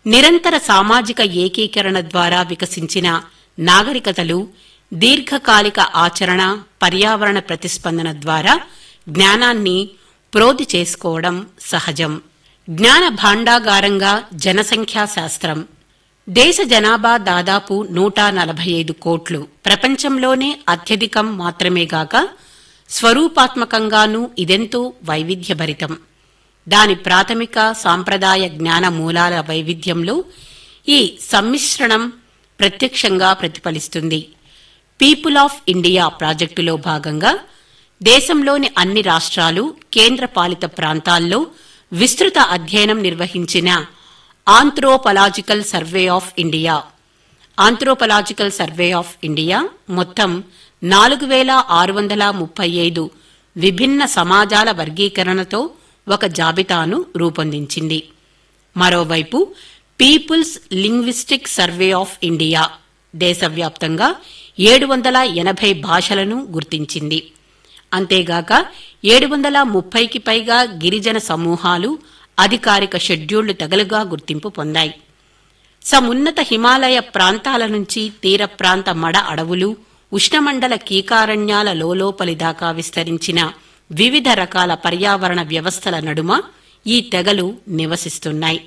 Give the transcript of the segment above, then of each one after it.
నిరంతర సామాజిక ఏకీకరణ ద్వారా వికసించిన నాగరికతలు దీర్ఘకాలిక ఆచరణ పర్యావరణ ప్రతిస్పందన ద్వారా జ్ఞానాన్ని ప్రోధి చేసుకోవడం సహజం జ్ఞాన భాండాగారంగా జనసంఖ్యా శాస్త్రం దేశ జనాభా దాదాపు నూట నలభై ఐదు కోట్లు ప్రపంచంలోనే అత్యధికం మాత్రమే గాక స్వరూపాత్మకంగానూ ఇదెంతో వైవిధ్యభరితం దాని ప్రాథమిక సాంప్రదాయ జ్ఞాన మూలాల వైవిధ్యంలో ఈ సమ్మిశ్రణం ప్రత్యక్షంగా ప్రతిఫలిస్తుంది పీపుల్ ఆఫ్ ఇండియా ప్రాజెక్టులో భాగంగా దేశంలోని అన్ని రాష్ట్రాలు కేంద్రపాలిత ప్రాంతాల్లో విస్తృత అధ్యయనం నిర్వహించిన anthropological survey of India anthropological survey of India మొత్తం నాలుగు వేల ఆరు వందల ముప్పై ఐదు విభిన్న సమాజాల వర్గీకరణతో ఒక జాబితాను రూపొందించింది మరోవైపు people's linguistic survey of India దేశవ్యాప్తంగా ఏడు వందల ఎనభై భాషలను గుర్తించింది అంతేగాక ఏడు వందల ముప్పైకి పైగా గిరిజన సమూహాలు అధికారిక షెడ్యూళ్లు తెగలుగా గుర్తింపు పొందాయి సమున్నత హిమాలయ ప్రాంతాల నుంచి తీర ప్రాంత మడ అడవులు ఉష్ణమండల కీకారణ్యాల లోలోపలి దాకా విస్తరించిన వివిధ రకాల పర్యావరణ వ్యవస్థల నడుమ ఈ తెగలు నివసిస్తున్నాయి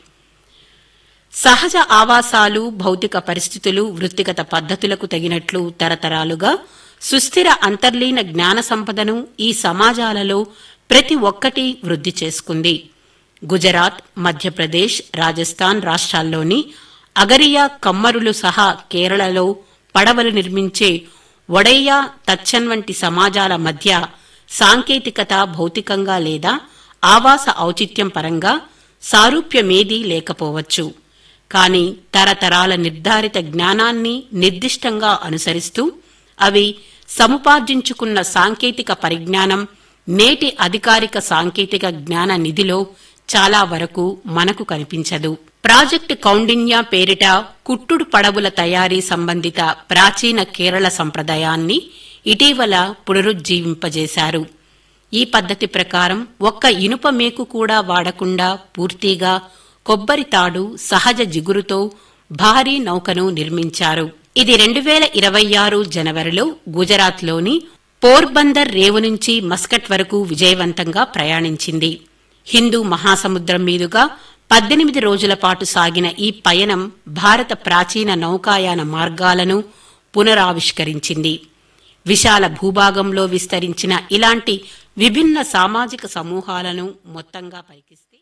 సహజ ఆవాసాలు భౌతిక పరిస్థితులు వృత్తిగత పద్ధతులకు తగినట్లు తరతరాలుగా సుస్థిర అంతర్లీన జ్ఞాన సంపదను ఈ సమాజాలలో ప్రతి ఒక్కటి వృద్ధి చేసుకుంది గుజరాత్ మధ్యప్రదేశ్ రాజస్థాన్ రాష్ట్రాల్లోని అగరియా కమ్మరులు సహా కేరళలో పడవలు నిర్మించే ఒడయ్య తచ్చన్ వంటి సమాజాల మధ్య సాంకేతికత భౌతికంగా లేదా ఆవాస ఔచిత్యం పరంగా సారూప్యమేదీ లేకపోవచ్చు కాని తరతరాల నిర్ధారిత జ్ఞానాన్ని నిర్దిష్టంగా అనుసరిస్తూ అవి సముపార్జించుకున్న సాంకేతిక పరిజ్ఞానం నేటి అధికారిక సాంకేతిక జ్ఞాన నిధిలో చాలా వరకు మనకు కనిపించదు ప్రాజెక్ట్ కౌండిన్య పేరిట కుట్టుడు పడవుల తయారీ సంబంధిత ప్రాచీన కేరళ సంప్రదాయాన్ని ఇటీవల పునరుజ్జీవింపజేశారు ఈ పద్ధతి ప్రకారం ఒక్క ఇనుప మేకు కూడా వాడకుండా పూర్తిగా కొబ్బరి తాడు సహజ జిగురుతో భారీ నౌకను నిర్మించారు ఇది రెండు వేల ఇరవై ఆరు జనవరిలో గుజరాత్లోని పోర్బందర్ రేవు నుంచి మస్కట్ వరకు విజయవంతంగా ప్రయాణించింది హిందూ మహాసముద్రం మీదుగా పద్దెనిమిది రోజుల పాటు సాగిన ఈ పయనం భారత ప్రాచీన నౌకాయాన మార్గాలను పునరావిష్కరించింది విశాల భూభాగంలో విస్తరించిన ఇలాంటి విభిన్న సామాజిక సమూహాలను మొత్తంగా పైకిస్తే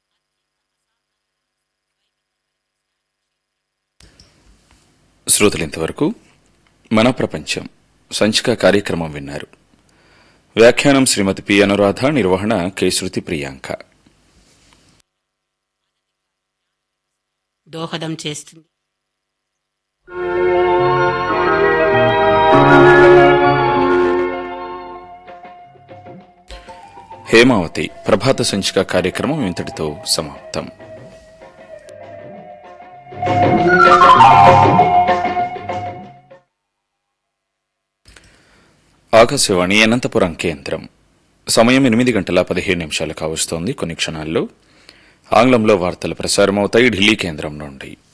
శ్రోతలు ఇంతవరకు మన ప్రపంచం సంచిక కార్యక్రమం విన్నారు వ్యాఖ్యానం శ్రీమతి పి అనురాధ నిర్వహణ కె శృతి ప్రియాంక దోహదం చేస్తుంది హేమావతి ప్రభాత సంచిక కార్యక్రమం ఇంతటితో సమాప్తం ఆకాశవాణి అనంతపురం కేంద్రం సమయం ఎనిమిది గంటల పదిహేను నిమిషాలు కావస్తోంది కొన్ని క్షణాల్లో ఆంగ్లంలో వార్తలు ప్రసారమవుతాయి ఢిల్లీ కేంద్రం నుండి